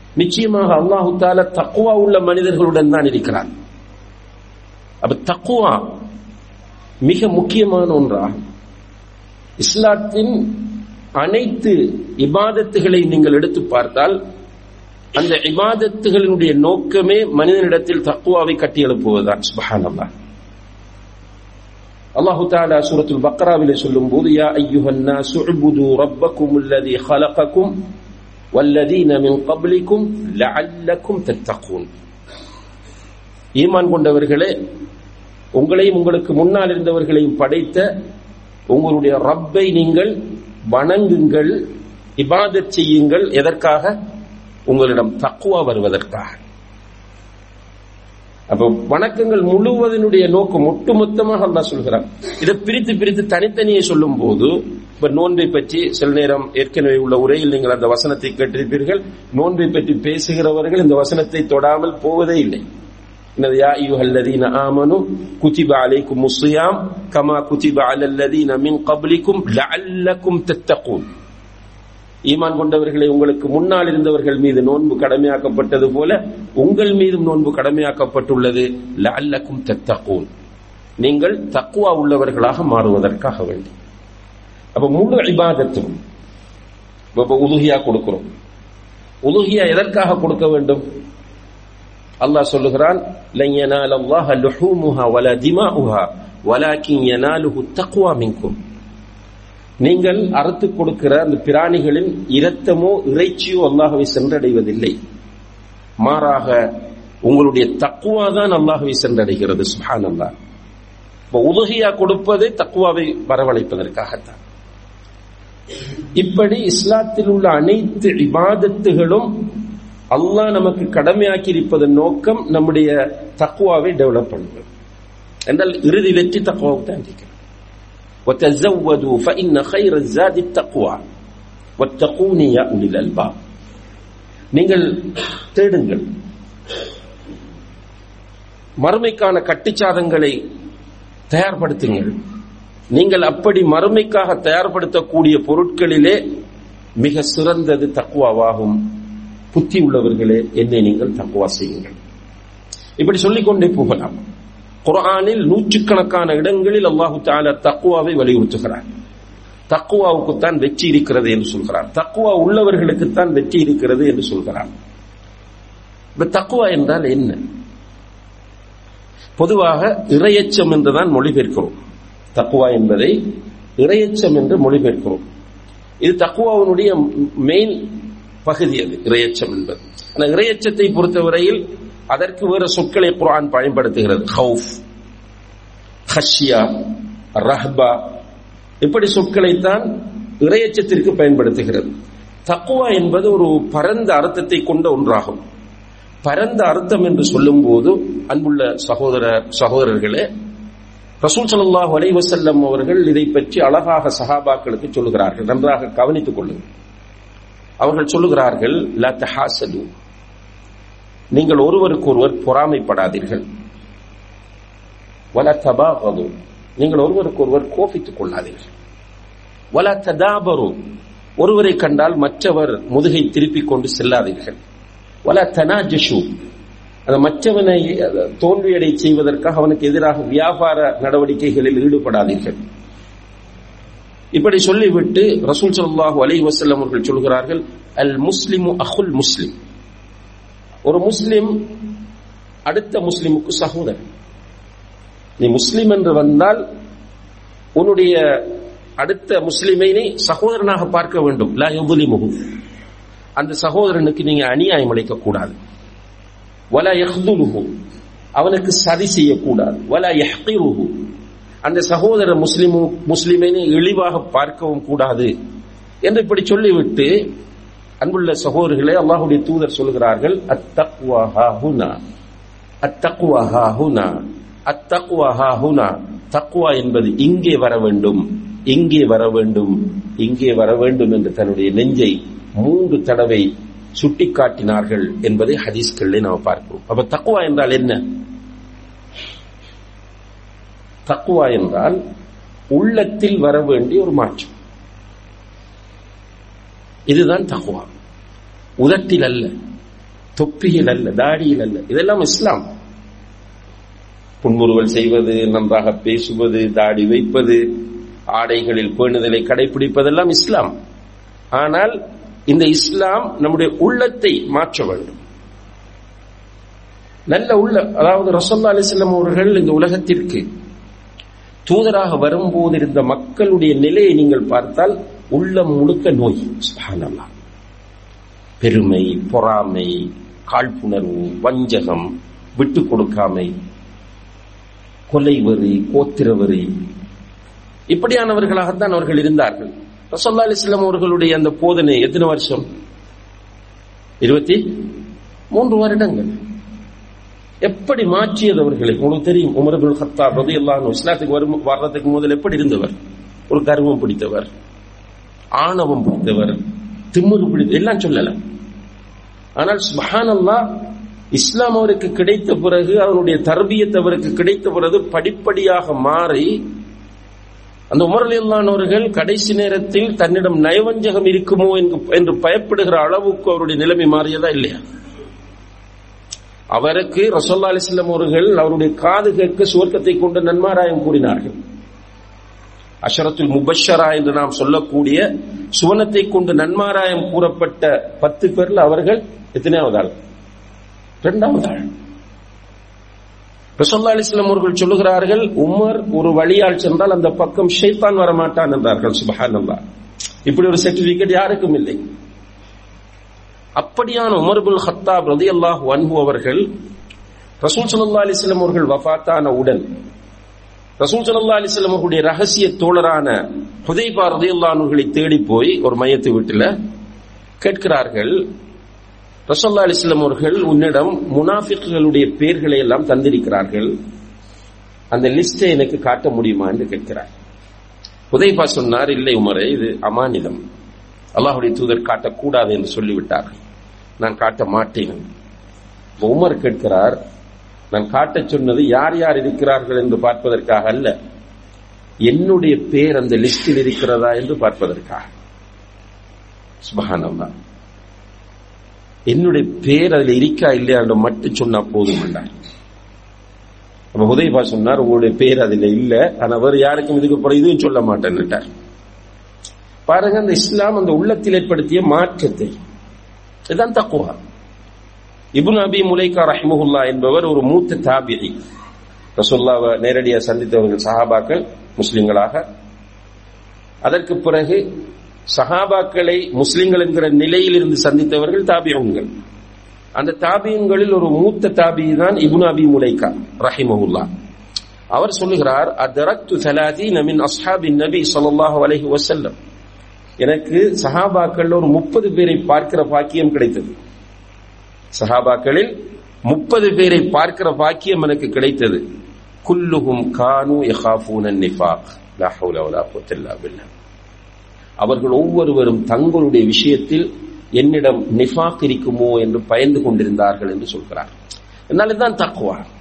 நிச்சயமாக அல்லாஹு தால தக்குவா உள்ள மனிதர்களுடன் தான் இருக்கிறார் அப்ப தக்குவா மிக முக்கியமான ஒன்றாகும் இஸ்லாத்தின் அனைத்து இபாதத்துகளை நீங்கள் எடுத்து பார்த்தால் அந்த இபாதத்துகளினுடைய நோக்கமே மனிதனிடத்தில் தக்குவாவை கட்டி எழுப்புவதுதான் சுபஹானல்லா அல்லாஹு தாலா சூரத்துல் பக்ராவிலே சொல்லும் போது யா ஐயுஹன்னா சுஅபுது ரப்பக்கும் அல்லதி خلقكم والذين من قبلكم لعلكم تتقون ஈமான் கொண்டவர்களே உங்களையும் உங்களுக்கு முன்னால் இருந்தவர்களையும் படைத்த உங்களுடைய ரப்பை நீங்கள் வணங்குங்கள் இபாதத் செய்யுங்கள் எதற்காக உங்களிடம் தக்குவா வருவதற்காக அப்ப வணக்கங்கள் முழுவதனுடைய நோக்கம் ஒட்டுமொத்தமாக அல்லா சொல்கிறார் இதை பிரித்து பிரித்து தனித்தனியே சொல்லும் போது இப்ப நோன்பை பற்றி சில நேரம் ஏற்கனவே உள்ள உரையில் நீங்கள் அந்த வசனத்தை கேட்டிருப்பீர்கள் நோன்பை பற்றி பேசுகிறவர்கள் இந்த வசனத்தை தொடாமல் போவதே இல்லை يا أيها الذين آمنوا كتب عليكم الصيام كما كتب على الذين من قبلكم لعلكم تتقون ஈமான் கொண்டவர்களை உங்களுக்கு முன்னால் இருந்தவர்கள் மீது நோன்பு கடமையாக்கப்பட்டது போல உங்கள் மீதும் நோன்பு கடமையாக்கப்பட்டுள்ளது லஅல்லக்கும் தத்தகூன் நீங்கள் தக்குவா உள்ளவர்களாக மாறுவதற்காக வேண்டி அப்ப முழு இபாதத்தும் இப்ப உதுகியா கொடுக்கிறோம் உதுகியா எதற்காக கொடுக்க வேண்டும் அல்லாஹ் சொல்லுகிறான் லன் யனால அல்லாஹ லுஹூமுஹா வலா திமாஉஹா வலாக்கின் யனாலுஹு தக்வா மின்கும் நீங்கள் அறுத்து கொடுக்கிற அந்த பிராணிகளின் இரத்தமோ இறைச்சியோ அல்லாஹவை சென்றடைவதில்லை மாறாக உங்களுடைய தக்குவா தான் அல்லாஹவை சென்றடைகிறது சுஹான் அல்லாஹ் இப்போ உதகியா கொடுப்பது தக்குவாவை வரவழைப்பதற்காகத்தான் இப்படி இஸ்லாத்தில் உள்ள அனைத்து இபாதத்துகளும் அல்லாஹ் நமக்கு கடமையாக்கி இருப்பதன் நோக்கம் நம்முடைய தக்குவாவை டெவலப் பண்ணுவது என்றால் இறுதி வெற்றி தக்குவாவுக்கு தான் இருக்கிறது وتزودوا فإن خير الزاد التقوى واتقوني يا أولي الألباب நீங்கள் தேடுங்கள் மறுமைக்கான கட்டுச்சாதங்களை தயார்படுத்துங்கள் நீங்கள் அப்படி மறுமைக்காக தயார்படுத்தக்கூடிய பொருட்களிலே மிக சிறந்தது தக்குவாவாகும் புத்தி உள்ளவர்களே என்னை நீங்கள் தக்குவா செய்யுங்கள் இப்படி சொல்லிக்கொண்டே போகலாம் குரானில் நூற்றுக்கணக்கான இடங்களில் அல்லாஹு தால தக்குவாவை வலியுறுத்துகிறார் தக்குவாவுக்குத்தான் வெற்றி இருக்கிறது என்று சொல்கிறார் தக்குவா உள்ளவர்களுக்குத்தான் வெற்றி இருக்கிறது என்று சொல்கிறார் இப்ப தக்குவா என்றால் என்ன பொதுவாக இரையச்சம் என்றுதான் மொழிபெயர்க்கிறோம் தக்குவா என்பதை இரையச்சம் என்று மொழிபெயர்க்கிறோம் இது தக்குவாவினுடைய மெயின் பகுதி அது இரையச்சம் என்பது அந்த இரையச்சத்தை பொறுத்தவரையில் அதற்கு வேறு சொற்களை குரான் பயன்படுத்துகிறது ஹவுஃப் ஹஷ்யா ரஹ்பா இப்படி சொற்களைத்தான் இறையச்சத்திற்கு பயன்படுத்துகிறது தக்குவா என்பது ஒரு பரந்த அர்த்தத்தை கொண்ட ஒன்றாகும் பரந்த அர்த்தம் என்று சொல்லும் போது அன்புள்ள சகோதர சகோதரர்களே ரசூல் சல்லாஹ் அலைவசல்லம் அவர்கள் இதை பற்றி அழகாக சஹாபாக்களுக்கு சொல்லுகிறார்கள் நன்றாக கவனித்துக் கொள்ளுங்கள் அவர்கள் சொல்லுகிறார்கள் லா தஹாசலு நீங்கள் ஒருவருக்கு ஒருவர் பொறாமைப்படாதீர்கள் வல தபாகது நீங்கள் ஒருவருக்கு ஒருவர் கோபித்துக் கொள்ளாதீர்கள் வல ததாபரு ஒருவரை கண்டால் மற்றவர் முதுகை திருப்பிக் கொண்டு செல்லாதீர்கள் வல தனாஜஷு அந்த மற்றவனை தோல்வியடை செய்வதற்காக அவனுக்கு எதிராக வியாபார நடவடிக்கைகளில் ஈடுபடாதீர்கள் இப்படி சொல்லிவிட்டு ரசூல் சல்லாஹூ அலை வசல்லம் அவர்கள் சொல்கிறார்கள் அல் முஸ்லிமு அஹுல் முஸ்லிம் ஒரு முஸ்லிம் அடுத்த முஸ்லிமுக்கு சகோதரன் நீ முஸ்லிம் என்று வந்தால் உன்னுடைய அடுத்த முஸ்லிமை நீ சகோதரனாக பார்க்க வேண்டும் லா எதுலிமுகு அந்த சகோதரனுக்கு நீங்க அநியாயம் அளிக்க கூடாது வல யஹ்துலுஹு அவனுக்கு சதி செய்யக்கூடாது வல யஹ்கிருஹு அந்த சகோதர முஸ்லிமு முஸ்லிமை நீ இழிவாக பார்க்கவும் கூடாது என்று இப்படி சொல்லிவிட்டு அன்புள்ள சகோதரர்களே அல்லாஹுடைய தூதர் சொல்கிறார்கள் அத்தக்வாஹுனா அத்தக்வாஹுனா அத்தக்வாஹுனா தக்வா என்பது இங்கே வர வேண்டும் இங்கே வர வேண்டும் இங்கே வர வேண்டும் என்று தன்னுடைய நெஞ்சை மூன்று தடவை சுட்டிக்காட்டினார்கள் என்பதை ஹதீஸ்களில் நாம் பார்க்கிறோம் அப்ப தக்குவா என்றால் என்ன தக்குவா என்றால் உள்ளத்தில் வர வேண்டிய ஒரு மாற்றம் இதுதான் தக்குவா உதட்டில் அல்ல தொப்பியில் அல்ல தாடியில் அல்ல இதெல்லாம் இஸ்லாம் புன்முறுவல் செய்வது நன்றாக பேசுவது தாடி வைப்பது ஆடைகளில் பேணுதலை கடைபிடிப்பதெல்லாம் இஸ்லாம் ஆனால் இந்த இஸ்லாம் நம்முடைய உள்ளத்தை மாற்ற வேண்டும் நல்ல உள்ள அதாவது ரசல்லா அலிஸ்லாம் அவர்கள் இந்த உலகத்திற்கு தூதராக வரும்போது இருந்த மக்களுடைய நிலையை நீங்கள் பார்த்தால் உள்ளம் முழுக்க நோய் சுபஹானல்லா பெருமை பொறாமை காழ்ப்புணர்வு வஞ்சகம் விட்டு கொடுக்காமை கொலைவரி கோத்திரவரி இப்படியானவர்களாகத்தான் அவர்கள் இருந்தார்கள் ரசல்லா அலிஸ்லாம் அவர்களுடைய அந்த போதனை எத்தனை வருஷம் இருபத்தி மூன்று வருடங்கள் எப்படி மாற்றியது அவர்களை உங்களுக்கு தெரியும் உமரபுல் ஹத்தார் ரதி அல்லாஹ் இஸ்லாத்துக்கு வரும் வர்றதுக்கு முதல் எப்படி இருந்தவர் ஒரு கர்வம் பிடித்தவர் ஆணவம் பிடித்தவர் திமுரு பிடித்த எல்லாம் சொல்லல ஆனால் சுபஹான் அல்லாஹ் இஸ்லாம் அவருக்கு கிடைத்த பிறகு அவனுடைய தர்பியத் அவருக்கு கிடைத்த பிறகு படிப்படியாக மாறி அந்த உமரலியல்லானவர்கள் கடைசி நேரத்தில் தன்னிடம் நயவஞ்சகம் இருக்குமோ என்று பயப்படுகிற அளவுக்கு அவருடைய நிலைமை மாறியதா இல்லையா அவருக்கு ரசோல்லா அலிஸ்லாம் அவர்கள் அவருடைய காது கேட்க சுவர்க்கத்தை கொண்டு நன்மாராயம் கூறினார்கள் அஷரத்துல் முபஷரா என்று நாம் சொல்லக்கூடிய சுவனத்தை கொண்டு நன்மாராயம் கூறப்பட்ட பத்து பேர்ல அவர்கள் எத்தனையாவது ஆள் இரண்டாவது ஆள் ரசோல்லா அலிஸ்லாம் அவர்கள் சொல்லுகிறார்கள் உமர் ஒரு வழியால் சென்றால் அந்த பக்கம் ஷைத்தான் வரமாட்டான் என்றார்கள் சுபஹான் இப்படி ஒரு சர்டிபிகேட் யாருக்கும் இல்லை அப்படியான உமர்புல் ஹத்தாப் ரதி அல்லாஹ் வன்ஹு அவர்கள் ரசூல் சல்லா அலிஸ்லாம் அவர்கள் வஃத்தான உடன் ரசூல் சல்லா அலிஸ்லாம் அவர்களுடைய ரகசிய தோழரான ஹுதைபா ரதி அல்லாஹர்களை தேடி போய் ஒரு மையத்து வீட்டில் கேட்கிறார்கள் ரசல்லா அலிஸ்லாம் அவர்கள் உன்னிடம் முனாஃபிக்குகளுடைய பெயர்களை எல்லாம் தந்திருக்கிறார்கள் அந்த லிஸ்டை எனக்கு காட்ட முடியுமா என்று கேட்கிறார் உதய்பா சொன்னார் இல்லை உமரே இது அமானிதம் அல்லாஹுடைய தூதர் காட்டக்கூடாது என்று சொல்லிவிட்டார்கள் நான் காட்ட மாட்டேன் உமர் கேட்கிறார் நான் காட்டச் சொன்னது யார் யார் இருக்கிறார்கள் என்று பார்ப்பதற்காக அல்ல என்னுடைய பேர் அந்த லிஸ்டில் இருக்கிறதா என்று பார்ப்பதற்காக சுபஹானல்லா என்னுடைய பேர் அதில் இருக்கா இல்லையா என்று மட்டும் சொன்னா போதும் என்றார் அப்ப உதயபா சொன்னார் உங்களுடைய பேர் அதில் இல்ல ஆனா வேறு யாருக்கும் இதுக்கு அப்புறம் இதுவும் சொல்ல மாட்டேன்னுட்டார் பாருங்க அந்த இஸ்லாம் அந்த உள்ளத்தில் ஏற்படுத்திய மாற்றத்தை இதுதான் தக்குவா இபுன் அபி முலைகா ரஹ்முல்லா என்பவர் ஒரு மூத்த தாபிரி ரசுல்லாவை நேரடியாக சந்தித்தவர்கள் சஹாபாக்கள் முஸ்லிம்களாக அதற்கு பிறகு சஹாபாக்களை முஸ்லிம்கள் என்கிற நிலையில் இருந்து சந்தித்தவர்கள் தாபியங்கள் அந்த தாபியங்களில் ஒரு மூத்த தாபி தான் இபுன் அபி முலைகா ரஹிமஹுல்லா அவர் சொல்லுகிறார் அதரக்து சலாதீன் மின் அஸ்ஹாபின் நபி ஸல்லல்லாஹு அலைஹி வஸல்லம் எனக்கு சஹாபாக்கள் ஒரு முப்பது பேரை பார்க்கிற பாக்கியம் கிடைத்தது சஹாபாக்களில் முப்பது பேரை பார்க்கிற பாக்கியம் எனக்கு கிடைத்தது குல்லுகும் கானு யஹாஃபூன நிஃபாக் லா ஹவுல வலா குவத்த இல்லா பில்லாஹ் அவர்கள் ஒவ்வொருவரும் தங்களுடைய விஷயத்தில் என்னிடம் நிஃபாக் இருக்குமோ என்று பயந்து கொண்டிருந்தார்கள் என்று சொல்கிறார் என்னால தான் தக்குவா